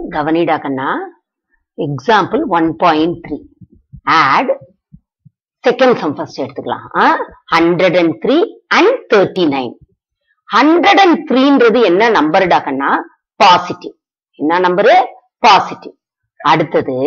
கவனிடா கண்ணா example one point three add second sum first எடுத்துக்கலாம் hundred and three and thirty nine hundred and த்ரீன்றது என்ன நம்பர்டா கண்ணா பாசிட்டிவ் என்ன நம்பரு பாசிட்டிவ் அடுத்தது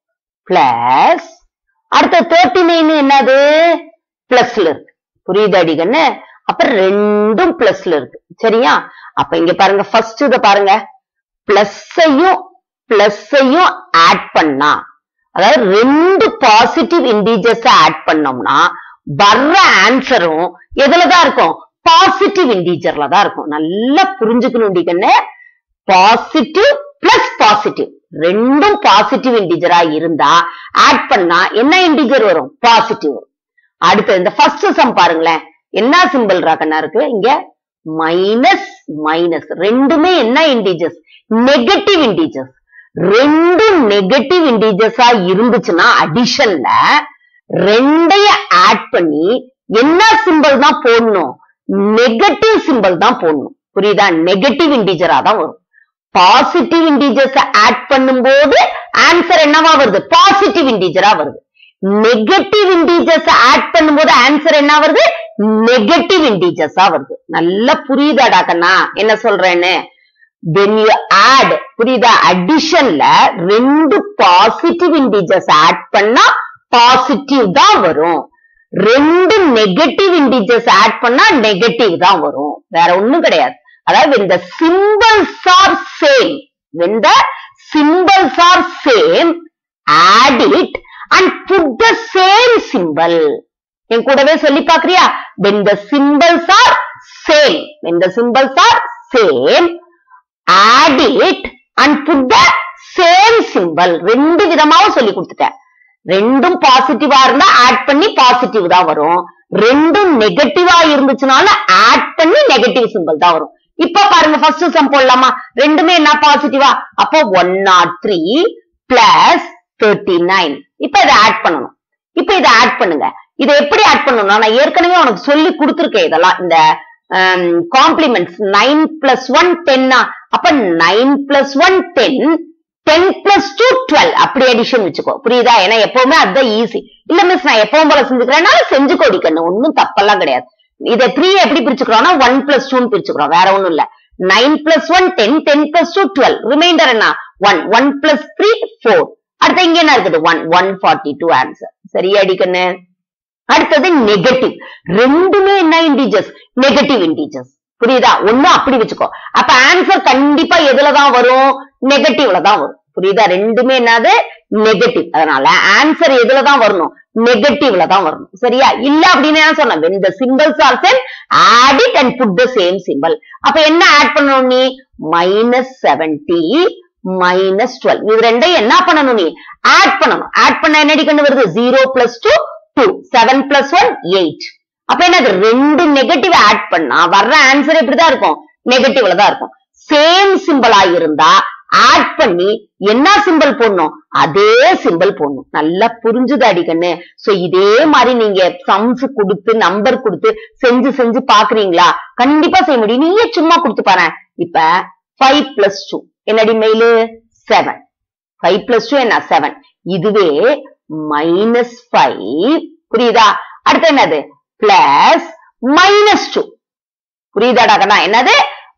பிளஸ் அடுத்த தேர்ட்டி நைன் என்னது பிளஸ்ல இருக்கு புரியுதாடி கண்ணு அப்ப ரெண்டும் பிளஸ்ல இருக்கு சரியா அப்ப இங்க பாருங்க ஃபர்ஸ்ட் இத பாருங்க பிளஸ்ஸையும் பிளஸ்ஸையும் ஆட் பண்ணா அதாவது ரெண்டு பாசிட்டிவ் இண்டீஜர்ஸ் ஆட் பண்ணோம்னா வர்ற ஆன்சரும் எதுலதான் இருக்கும் பாசிட்டிவ் இண்டீஜர்ல தான் இருக்கும் நல்லா புரிஞ்சுக்கணும் கண்ணு பாசிட்டிவ் பிளஸ் பாசிட்டிவ் ரெண்டும் பாசிட்டிவ் இண்டீஜரா இருந்தா ஆட் பண்ணா என்ன இண்டீஜர் வரும் பாசிட்டிவ் வரும் அடுத்து இந்த ஃபர்ஸ்ட் சம் பாருங்களேன் என்ன சிம்பிள் ராக்கண்ணா இருக்கு இங்க மைனஸ் மைனஸ் ரெண்டுமே என்ன இண்டீஜர்ஸ் நெகட்டிவ் இண்டீஜர்ஸ் ரெண்டும் நெகட்டிவ் இண்டீஜர்ஸா இருந்துச்சுன்னா அடிஷன்ல ரெண்டைய ஆட் பண்ணி என்ன சிம்பிள் தான் போடணும் நெகட்டிவ் சிம்பிள் தான் போடணும் புரியுதா நெகட்டிவ் இண்டீஜரா தான் வரும் பாசிட்டிவ் இண்டீஜர்ஸ் ஆட் பண்ணும்போது ஆன்சர் என்னவா வருது பாசிட்டிவ் இண்டீஜரா வருது நெகட்டிவ் இண்டீஜர்ஸ் ஆட் பண்ணும்போது ஆன்சர் என்ன வருது நெகட்டிவ் இண்டீஜர்ஸா வருது நல்லா புரியுதாடா கண்ணா என்ன சொல்றேன்னு when you add புரியுதா அடிஷன்ல ரெண்டு பாசிட்டிவ் இண்டீஜர்ஸ் ஆட் பண்ணா பாசிட்டிவ் தான் வரும் ரெண்டு நெகட்டிவ் இண்டீஜர்ஸ் ஆட் பண்ணா நெகட்டிவ் தான் வரும் வேற ஒண்ணும் கிடையாது அதாவது when the symbols are same when the symbols are same add it and put the same symbol என் கூடவே சொல்லி பாக்குறியா when the symbols are same when the symbols are same add it and put the same symbol ரெண்டு விதமாவும் சொல்லி கொடுத்துட்டேன் ரெண்டும் பாசிட்டிவா இருந்தா add பண்ணி பாசிட்டிவ் தான் வரும் ரெண்டும் நெகட்டிவா இருந்துச்சுனாலும் ஆட் பண்ணி நெகட்டிவ் சிம்பிள் தான் வரும் இப்ப பாருங்க ஃபர்ஸ்ட் சம் போடலாமா ரெண்டுமே என்ன பாசிட்டிவா அப்போ one nought three plus thirty nine இப்ப இதை ஆட் பண்ணணும் இப்ப இதை ஆட் பண்ணுங்க இதை எப்படி ஆட் பண்ணணும்னா நான் ஏற்கனவே உனக்கு சொல்லி கொடுத்துருக்கேன் இதெல்லாம் இந்த காம்ப்ளிமெண்ட்ஸ் நைன் பிளஸ் ஒன் டென்னா அப்ப nine plus one ten ten plus two twelve அப்படி அடிஷன் வச்சுக்கோ புரியுதா ஏன்னா எப்பவுமே அதுதான் ஈஸி இல்ல மிஸ் நான் எப்பவும் போல செஞ்சுக்கிறேன்னா செஞ்சு கொடிக்கணும் ஒன்னும் தப்பெல்லாம் கிடையாது இதை த்ரீ எப்படி பிரிச்சுக்கிறோம்னா ஒன் பிளஸ் டூன்னு பிரிச்சுக்கிறோம் வேற ஒண்ணும் இல்ல nine plus one ten ten plus two twelve remainder என்ன one one plus three four அடுத்து இங்க என்ன இருக்குது one one forty two answer சரியா அடிக்கண்ணு அடுத்தது நெகட்டிவ் ரெண்டுமே என்ன இண்டீஜர்ஸ் நெகட்டிவ் இண்டீஜர்ஸ் புரியுதா ஒண்ணு அப்படி வச்சுக்கோ அப்ப ஆன்சர் கண்டிப்பா எதுலதான் வரும் நெகட்டிவ்ல தான் வரும் புரியுதா ரெண்டுமே என்னது நெகட்டிவ் அதனால ஆன்சர் எதுலதான் வரணும் நெகட்டிவ்ல தான் வரணும் சரியா இல்ல அப்படின்னு என்ன சொன்ன when the symbols are same add it and put the same symbol அப்ப என்ன ஆட் பண்ணணும் நீ மைனஸ் செவன்டி மைனஸ் டுவெல் இது ரெண்டையும் என்ன பண்ணணும் நீ ஆட் பண்ணணும் ஆட் பண்ண என்னடி கண்டு வருது zero plus two two seven plus one eight அப்ப என்னது ரெண்டு நெகட்டிவ் ஆட் பண்ணா வர்ற ஆன்சர் இப்படிதான் இருக்கும் நெகட்டிவ்ல தான் இருக்கும் சேம் சிம்பிளா இருந்தா ஆட் பண்ணி என்ன சிம்பிள் போடணும் அதே சிம்பிள் போடணும் நல்லா புரிஞ்சுது அடிக்கண்ணு சோ இதே மாதிரி நீங்க சம்ஸ் கொடுத்து நம்பர் கொடுத்து செஞ்சு செஞ்சு பாக்குறீங்களா கண்டிப்பா செய்ய முடியும் நீயே சும்மா கொடுத்து பாரு இப்ப ஃபைவ் பிளஸ் டூ என்னடி மெயிலு செவன் ஃபைவ் பிளஸ் டூ என்ன செவன் இதுவே மைனஸ் ஃபைவ் புரியுதா அடுத்து என்னது பிளஸ் மைனஸ் டூ புரியுதாடா கண்ணா என்னது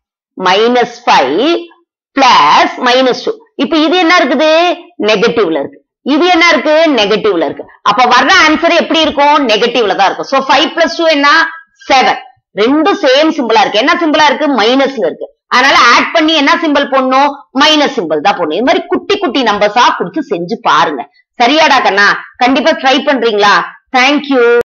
minus five plus minus two இப்ப இது என்ன இருக்குது நெகட்டிவ்ல இருக்கு இது என்ன இருக்கு நெகட்டிவ்ல இருக்கு அப்ப வர்ற ஆன்சர் எப்படி இருக்கும் நெகட்டிவ்ல தான் இருக்கும் சோ ஃபைவ் பிளஸ் டூ என்ன செவன் ரெண்டும் சேம் சிம்பிளா இருக்கு என்ன சிம்பிளா இருக்கு மைனஸ்ல இருக்கு அதனால ஆட் பண்ணி என்ன சிம்பிள் போடணும் மைனஸ் சிம்பிள் தான் போடணும் இது மாதிரி குட்டி குட்டி நம்பர்ஸா கொடுத்து செஞ்சு பாருங்க சரியாடா கண்ணா கண்டிப்பா ட்ரை பண்றீங்களா தேங்க்யூ